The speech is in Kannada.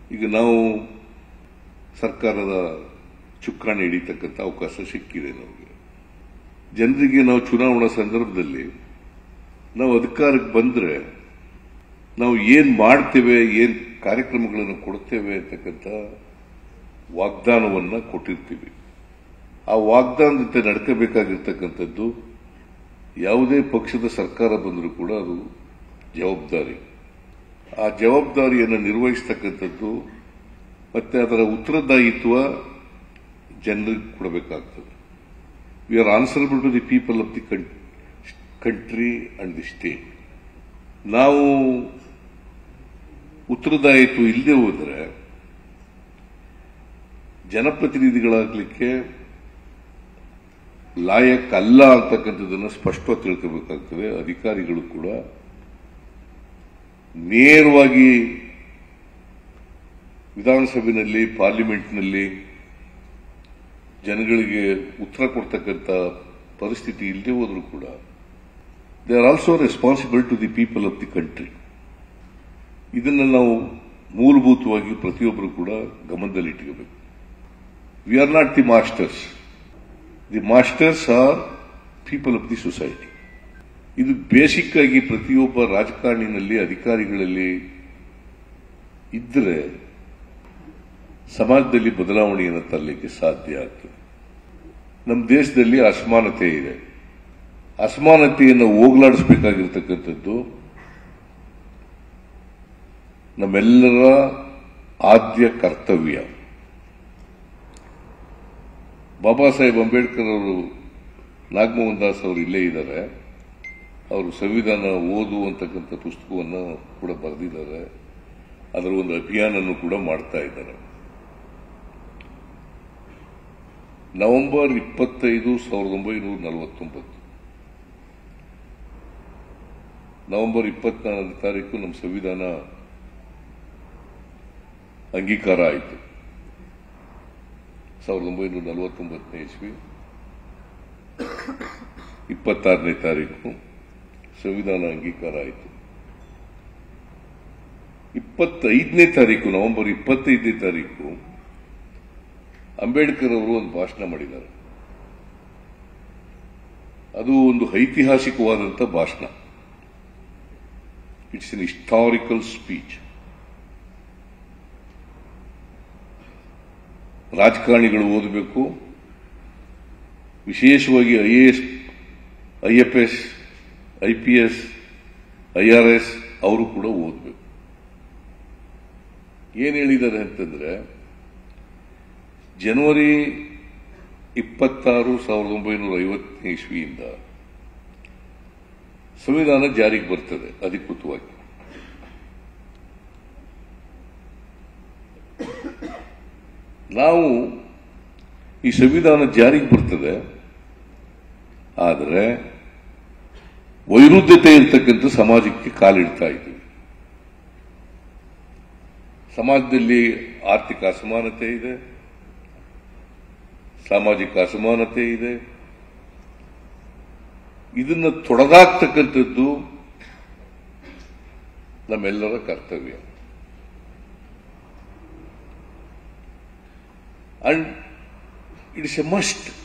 ಈಗ ನಾವು ಸರ್ಕಾರದ ಚುಕ್ಕಾಣಿ ಹಿಡಿತಕ್ಕಂಥ ಅವಕಾಶ ಸಿಕ್ಕಿದೆ ನಮಗೆ ಜನರಿಗೆ ನಾವು ಚುನಾವಣಾ ಸಂದರ್ಭದಲ್ಲಿ ನಾವು ಅಧಿಕಾರಕ್ಕೆ ಬಂದ್ರೆ ನಾವು ಏನ್ ಮಾಡ್ತೇವೆ ಏನ್ ಕಾರ್ಯಕ್ರಮಗಳನ್ನು ಕೊಡ್ತೇವೆ ಅಂತಕ್ಕಂಥ ವಾಗ್ದಾನವನ್ನ ಕೊಟ್ಟಿರ್ತೀವಿ ಆ ವಾಗ್ದಾನದಂತೆ ನಡ್ಕೋಬೇಕಾಗಿರ್ತಕ್ಕಂಥದ್ದು ಯಾವುದೇ ಪಕ್ಷದ ಸರ್ಕಾರ ಬಂದರೂ ಕೂಡ ಅದು ಜವಾಬ್ದಾರಿ ಆ ಜವಾಬ್ದಾರಿಯನ್ನು ನಿರ್ವಹಿಸ್ತಕ್ಕಂಥದ್ದು ಮತ್ತೆ ಅದರ ಉತ್ತರದಾಯಿತ್ವ ಜನರಿಗೆ ಕೊಡಬೇಕಾಗ್ತದೆ we are answerable to the people of the country and the state ನಾವು ಉತ್ತರದಾಯಿತ್ವ ಇಲ್ಲದೆ ಹೋದರೆ ಜನಪ್ರತಿನಿಧಿಗಳಾಗಲಿಕ್ಕೆ ಲಾಯಕ್ ಅಲ್ಲ ಅಂತಕ್ಕಂಥದ್ದನ್ನು ಸ್ಪಷ್ಟವಾಗಿ ತಿಳ್ಕೋಬೇಕಾಗ್ತದೆ ಅಧಿಕಾರಿಗಳು ಕೂಡ ನೇರವಾಗಿ ವಿಧಾನಸಭೆಯಲ್ಲಿ ಪಾರ್ಲಿಮೆಂಟ್ನಲ್ಲಿ ಜನಗಳಿಗೆ ಉತ್ತರ ಕೊಡ್ತಕ್ಕಂಥ ಪರಿಸ್ಥಿತಿ ಇಲ್ಲದೆ ಹೋದರೂ ಕೂಡ they are also responsible to the people of the country ಇದನ್ನು ನಾವು ಮೂಲಭೂತವಾಗಿ ಪ್ರತಿಯೊಬ್ಬರು ಕೂಡ ಗಮನದಲ್ಲಿಟ್ಟುಕೋಬೇಕು we are not the masters the masters are people of the society ಇದು ಬೇಸಿಕ್ ಆಗಿ ಪ್ರತಿಯೊಬ್ಬ ರಾಜಕಾರಣಿನಲ್ಲಿ ಅಧಿಕಾರಿಗಳಲ್ಲಿ ಇದ್ದರೆ ಸಮಾಜದಲ್ಲಿ ಬದಲಾವಣೆಯನ್ನು ತರಲಿಕ್ಕೆ ಸಾಧ್ಯ ಆಗ್ತದೆ ನಮ್ಮ ದೇಶದಲ್ಲಿ ಅಸಮಾನತೆ ಇದೆ ಅಸಮಾನತೆಯನ್ನು ಹೋಗಲಾಡಿಸಬೇಕಾಗಿರ್ತಕ್ಕಂಥದ್ದು ನಮ್ಮೆಲ್ಲರ ಆದ್ಯ ಕರ್ತವ್ಯ ಬಾಬಾ ಸಾಹೇಬ್ ಅಂಬೇಡ್ಕರ್ ಅವರು ನಾಗಮೋಹನ್ ದಾಸ್ ಅವರು ಇಲ್ಲೇ ಇದ್ದಾರೆ ಅವರು ಸಂವಿಧಾನ ಓದು ಅಂತಕ್ಕಂಥ ಪುಸ್ತಕವನ್ನು ಕೂಡ ಬರೆದಿದ್ದಾರೆ ಅದರ ಒಂದು ಅಭಿಯಾನವನ್ನು ಕೂಡ ಮಾಡ್ತಾ ಇದ್ದಾರೆ ನವೆಂಬರ್ ಇಪ್ಪತ್ತೈದು ಸಾವಿರದ ಒಂಬೈನೂರ ನಲವತ್ತೊಂಬತ್ತು ನವೆಂಬರ್ ಇಪ್ಪತ್ನಾಲ್ಕನೇ ತಾರೀಕು ನಮ್ಮ ಸಂವಿಧಾನ ಅಂಗೀಕಾರ ಆಯಿತು ಸಾವಿರದ ಒಂಬೈನೂರ ನಲವತ್ತೊಂಬತ್ತನೇ ಇಸ್ವಿ ಇಪ್ಪತ್ತಾರನೇ ತಾರೀಕು ಸಂವಿಧಾನ ಅಂಗೀಕಾರ ಆಯಿತು ಇಪ್ಪತ್ತೈದನೇ ತಾರೀಕು ನವೆಂಬರ್ ಇಪ್ಪತ್ತೈದನೇ ತಾರೀಕು ಅಂಬೇಡ್ಕರ್ ಅವರು ಒಂದು ಭಾಷಣ ಮಾಡಿದ್ದಾರೆ ಅದು ಒಂದು ಐತಿಹಾಸಿಕವಾದಂಥ ಭಾಷಣ ಇಟ್ಸ್ ಎನ್ ಹಿಸ್ಟಾರಿಕಲ್ ಸ್ಪೀಚ್ ರಾಜಕಾರಣಿಗಳು ಓದಬೇಕು ವಿಶೇಷವಾಗಿ ಐಎಎಸ್ ಐಎಫ್ಎಸ್ ಐಪಿಎಸ್ ಐಆರ್ಎಸ್ ಅವರು ಕೂಡ ಓದಬೇಕು ಏನ್ ಹೇಳಿದ್ದಾರೆ ಅಂತಂದ್ರೆ ಜನವರಿ ಇಪ್ಪತ್ತಾರು ಸಾವಿರದ ಒಂಬೈನೂರ ಐವತ್ತನೇ ಇಸ್ವಿಯಿಂದ ಸಂವಿಧಾನ ಜಾರಿಗೆ ಬರ್ತದೆ ಅಧಿಕೃತವಾಗಿ ನಾವು ಈ ಸಂವಿಧಾನ ಜಾರಿಗೆ ಬರ್ತದೆ ಆದರೆ ವೈರುಧ್ಯತೆ ಇರ್ತಕ್ಕಂಥ ಸಮಾಜಕ್ಕೆ ಕಾಲಿಡ್ತಾ ಇದ್ದೀವಿ ಸಮಾಜದಲ್ಲಿ ಆರ್ಥಿಕ ಅಸಮಾನತೆ ಇದೆ ಸಾಮಾಜಿಕ ಅಸಮಾನತೆ ಇದೆ ಇದನ್ನ ತೊಡೆದಾಕ್ತಕ್ಕಂಥದ್ದು ನಮ್ಮೆಲ್ಲರ ಕರ್ತವ್ಯ ಅಂಡ್ ಇಟ್ಸ್ ಎ ಮಸ್ಟ್